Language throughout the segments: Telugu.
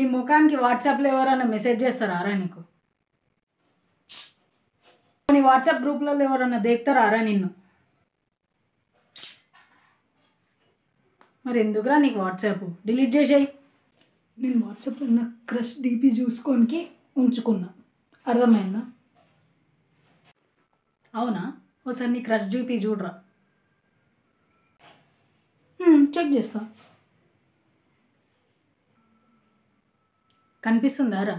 ముఖానికి వాట్సాప్లో ఎవరైనా మెసేజ్ చేస్తారా రా నీకు నీ వాట్సాప్ గ్రూప్లలో ఎవరైనా దేక్తారా రా నిన్ను మరి ఎందుకురా నీకు వాట్సాప్ డిలీట్ చేసేయి నేను వాట్సాప్లో నా క్రష్ డీపీ చూసుకోనికి ఉంచుకున్నా అర్థమైందా అవునా ఒకసారి నీ క్రష్ డీపీ చూడరా హ్మ్, చెక్ చేస్తా కనిపిస్తుందా రా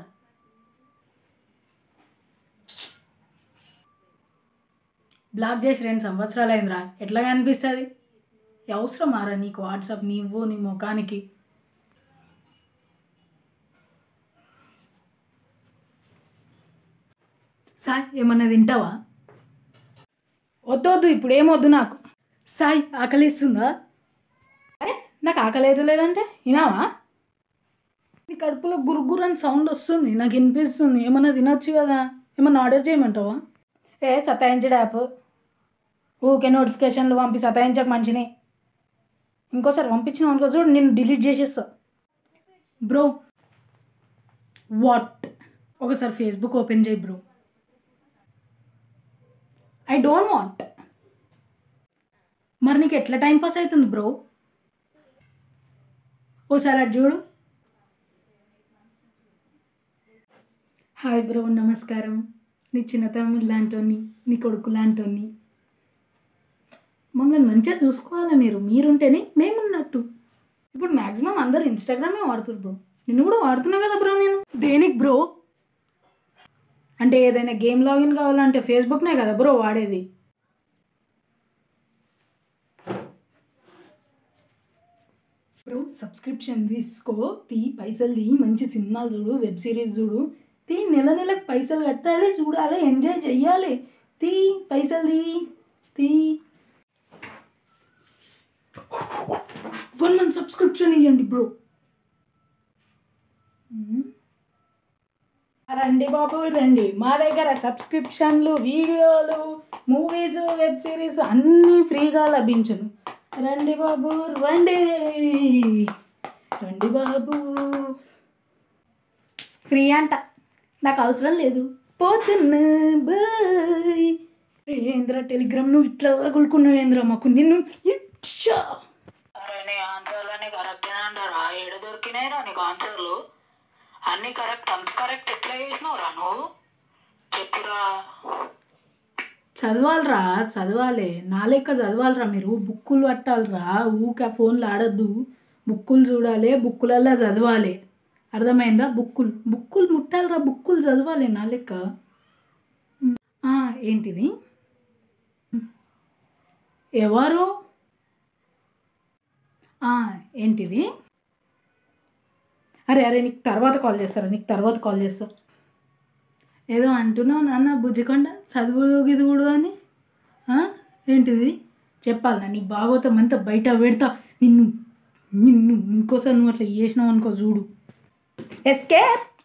బ్లాక్ చేసి రెండు సంవత్సరాలు అయిందిరా ఎట్లా కనిపిస్తుంది అవసరం ఆరా నీకు వాట్సాప్ నీవు నీ ముఖానికి సాయ్ ఏమన్నా తింటావా వద్దు వద్దు ఇప్పుడు ఏమొద్దు నాకు సాయ్ ఆకలిస్తుందా అరే నాకు ఆకలి అయితే లేదంటే వినావా నీ కడుపులో గురుగురు అని సౌండ్ వస్తుంది నాకు వినిపిస్తుంది ఏమన్నా తినొచ్చు కదా ఏమన్నా ఆర్డర్ చేయమంటావా ఏ సతాయించడు యాప్ ఊకే నోటిఫికేషన్లు పంపి సతాయించక మంచిని ఇంకోసారి పంపించిన అనుకో చూడు నేను డిలీట్ చేసేస్తా బ్రో వాట్ ఒకసారి ఫేస్బుక్ ఓపెన్ చేయి బ్రో ఐ డోంట్ వాంట్ మరి నీకు ఎట్లా టైం పాస్ అవుతుంది బ్రో ఓసారి అటు చూడు హాయ్ బ్రో నమస్కారం నీ చిన్నతమ్ముడు లాంటోని నీ కొడుకు లాంటోని మమ్మల్ని మంచిగా చూసుకోవాలి మీరు మీరుంటేనే మేమున్నట్టు ఇప్పుడు మ్యాక్సిమం అందరు ఇన్స్టాగ్రామే వాడుతున్నారు బ్రో నిన్ను కూడా వాడుతున్నా కదా బ్రో నేను దేనికి బ్రో అంటే ఏదైనా గేమ్ లాగిన్ కావాలంటే ఫేస్బుక్నే కదా బ్రో వాడేది బ్రో సబ్స్క్రిప్షన్ తీసుకో తీ పైసలు తీ మంచి సినిమాలు చూడు వెబ్ సిరీస్ చూడు తీ నెల నెలకు పైసలు కట్టాలి చూడాలి ఎంజాయ్ చెయ్యాలి తీ పైసలు తీ తీ వన్ మంత్ సబ్స్క్రిప్షన్ ఇవ్వండి బ్రో రండి బాబు రండి మా దగ్గర సబ్స్క్రిప్షన్లు వీడియోలు మూవీస్ వెబ్ సిరీస్ అన్నీ ఫ్రీగా లభించును రండి బాబు రండి రండి బాబు ఫ్రీ అంట నాకు అవసరం లేదు పోతున్నా బాయ్ ఏంద్ర టెలిగ్రామ్ నువ్వు ఇట్లా వగులుకున్నావు ఏంద్ర మాకు నిన్ను ఇచ్చా అరే నీ ఆన్సర్లన్నీ కరెక్టేనా అంటారా ఏడ దొరికినాయిరా నీకు ఆన్సర్లు అన్నీ కరెక్ట్ అంత కరెక్ట్ ఎట్లా చేసినావురా నువ్వు చెప్పురా చదవాలరా చదవాలి నా లెక్క చదవాలరా మీరు బుక్కులు పట్టాలరా ఊకే ఫోన్లు ఆడద్దు బుక్కులు చూడాలి బుక్కులల్లో చదవాలి అర్థమైందా బుక్కులు బుక్కులు ముట్టాలరా బుక్కులు చదవాలి నా లెక్క ఆ, ఏంటిది ఎవరు ఆ, ఏంటిది అరే అరే నీకు తర్వాత కాల్ చేస్తారా నీకు తర్వాత కాల్ చేస్తా ఏదో అంటున్నావు నాన్న బుజ్జికొండ చదువు గిదువుడు అని ఆ? ఏంటిది చెప్పాలి నా నీ భాగవతం అంతా బయట పెడతా నిన్ను నిన్ను ఇంకోసారి నువ్వు అట్లా చేసినావు అనుకో చూడు ఎస్కేప్